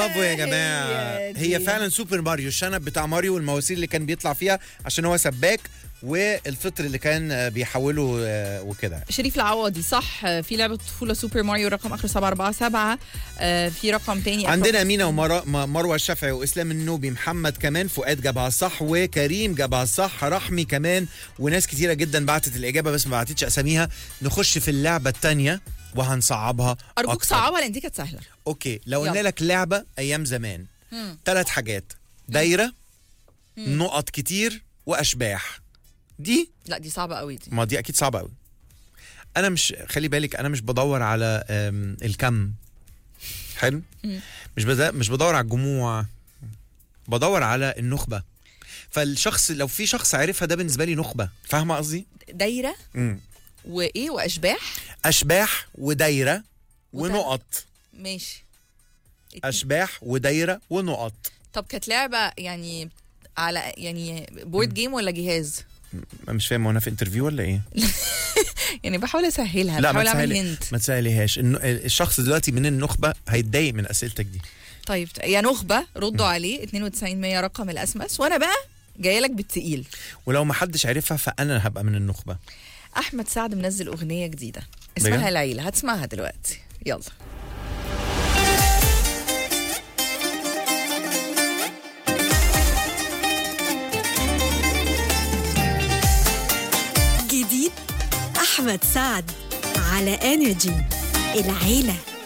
برافو يا جماعه هي هي دي. فعلا سوبر ماريو الشنب بتاع ماريو والمواسير اللي كان بيطلع فيها عشان هو سباك والفطر اللي كان آه، بيحوله آه، وكده شريف العوضي صح آه، في لعبه طفوله سوبر ماريو رقم اخر 747 آه، في رقم تاني آخره- عندنا مينا ومروه الشافعي واسلام النوبي محمد كمان فؤاد جابها صح وكريم جابها صح رحمي كمان وناس كتيره جدا بعتت الاجابه بس ما بعتتش اساميها نخش في اللعبه الثانيه وهنصعبها ارجوك أكتر. صعبها لان دي كانت سهله اوكي لو قلنا يلا. لك لعبه ايام زمان مم. ثلاث حاجات دايره نقط كتير واشباح دي لا دي صعبه قوي دي ما دي اكيد صعبه قوي انا مش خلي بالك انا مش بدور على أم، الكم حلو مش بدا مش بدور على الجموع بدور على النخبه فالشخص لو في شخص عارفها ده بالنسبه لي نخبه فاهمه قصدي دايره مم. وايه واشباح اشباح ودايره وتل- ونقط ماشي اشباح ودايره ونقط طب كانت لعبه يعني على يعني بورد جيم ولا جهاز أنا مش فاهم وانا في انترفيو ولا ايه يعني بحاول اسهلها لا بحاول ما اعمل تسهلي هنت ما تسهليهاش الن- الشخص دلوقتي من النخبه هيتضايق من اسئلتك دي طيب يا نخبه ردوا عليه 92 100 رقم الاسمس وانا بقى جايه لك بالتقيل ولو ما حدش عارفها فانا هبقى من النخبه احمد سعد منزل اغنيه جديده اسمها بجد؟ العيله هتسمعها دلوقتي يلا جديد أحمد سعد على انرجي العيلة